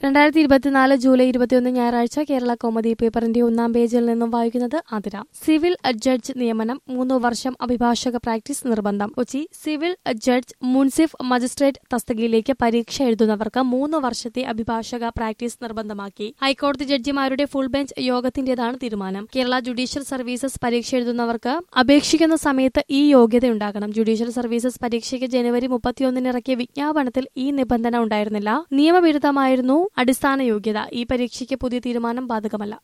രണ്ടായിരത്തി ഇരുപത്തിനാല് ജൂലൈ ഇരുപത്തിയൊന്ന് ഞായറാഴ്ച കേരള കോമഡി പേപ്പറിന്റെ ഒന്നാം പേജിൽ നിന്നും വായിക്കുന്നത് ആതിര സിവിൽ ജഡ്ജ് നിയമനം മൂന്ന് വർഷം അഭിഭാഷക പ്രാക്ടീസ് നിർബന്ധം കൊച്ചി സിവിൽ ജഡ്ജ് മുൻസിഫ് മജിസ്ട്രേറ്റ് തസ്തികയിലേക്ക് പരീക്ഷ എഴുതുന്നവർക്ക് മൂന്ന് വർഷത്തെ അഭിഭാഷക പ്രാക്ടീസ് നിർബന്ധമാക്കി ഹൈക്കോടതി ജഡ്ജിമാരുടെ ഫുൾ ബെഞ്ച് യോഗത്തിന്റേതാണ് തീരുമാനം കേരള ജുഡീഷ്യൽ സർവീസസ് പരീക്ഷ എഴുതുന്നവർക്ക് അപേക്ഷിക്കുന്ന സമയത്ത് ഈ യോഗ്യതയുണ്ടാകണം ജുഡീഷ്യൽ സർവീസസ് പരീക്ഷയ്ക്ക് ജനുവരി മുപ്പത്തിയൊന്നിന് ഇറക്കിയ വിജ്ഞാപനത്തിൽ ഈ നിബന്ധന ഉണ്ടായിരുന്നില്ല നിയമവിരുദ്ധമായിരുന്നു അടിസ്ഥാന യോഗ്യത ഈ പരീക്ഷയ്ക്ക് പുതിയ തീരുമാനം ബാധകമല്ല